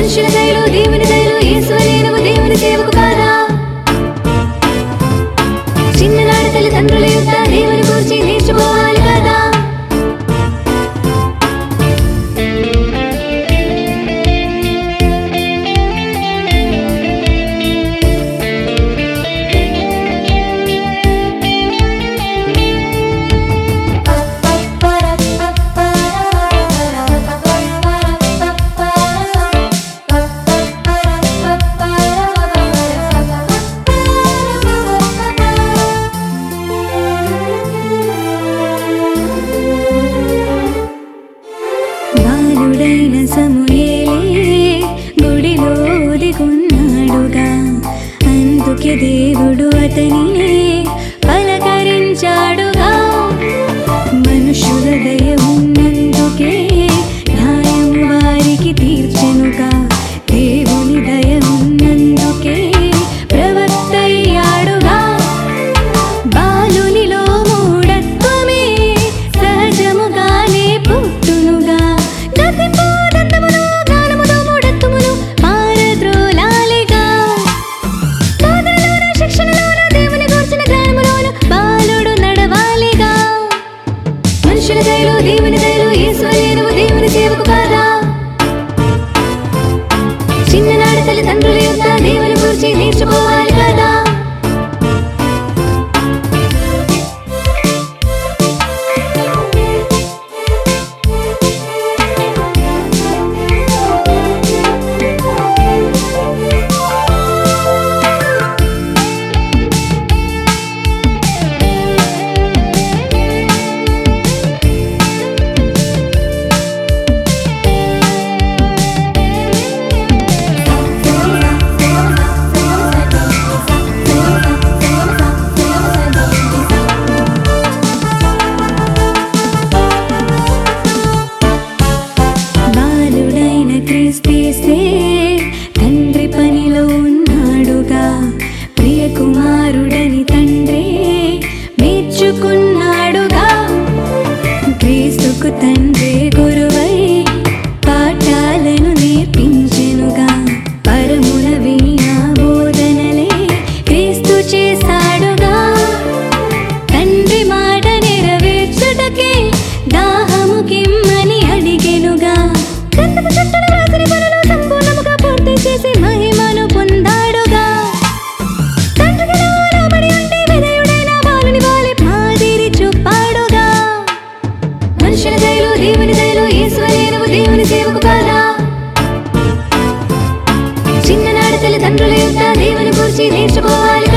మనుషుల దయలు దేవుని దయలు ఈశ్వరే నువ్వు దేవుని సేవకు కాదా చిన్ననాటి తల్లిదండ్రుల యొక్క దేవుని గురించి నేర్చుకోవాలి కదా బాలుడైన సమూయేలే గుడిలో దిగున్నాడుగా అందుకే దేవుడు అతనినే పలకరించాడుగా మనుషుల దయ ఉన్నందుకే న్యాయము వారికి తీర్చెనుగా దేవుని దయ ఉన్నందుకే ప్రవక్తయ్యాడుగా బాలునిలో మూఢత్వమే సహజముగానే పుట్టునుగా గతిపోదంతమును జ్ఞానముతో మూఢత్వమును పారద్రోలాలిగా బోధనలోన శిక్షణలోన దేవుని గూర్చిన జ్ఞానములోన బాలుడు నడవాలిగా మనుషుల దయలు దేవుని దయలు ఈశ్వరే నువ్వు దేవుని సేవకు కాదా చిన్ననాటి తల్లిదండ్రుల యొక్క దేవుని గురించి నేర్చుకోవాలి కదా బాలుడైన క్రిస్తేసే తండ్రి పనిలో ఉన్నాడుగా ప్రియ కుమారుడని తండ్రి మెచ్చుకున్నాడుగా క్రీస్తుకు తండ్రి గురువై పాఠాలను నేర్పించెనుగా పరమున వీణ బోధనలే క్రీస్తు చేశాడుగా తండ్రి మాట నెరవేర్చుటకే దాహము కిమ్మని అడిగెనుగా గ్రంథము చుట్టూ రాసిన పనులు సంపూర్ణముగా పూర్తి చేసి మహిమను పొందాడుగా తండ్రికి లోబడి ఉంటే విధేయుడైన బాలుని వాలే మాదిరి చూపాడుగా మనుషుల దయలు దేవుని దయలు ఈశ్వరే నువ్వు దేవుని సేవకు కాదా చిన్ననాటి తల్లిదండ్రుల యొక్క దేవుని గురించి నేర్చుకోవాలి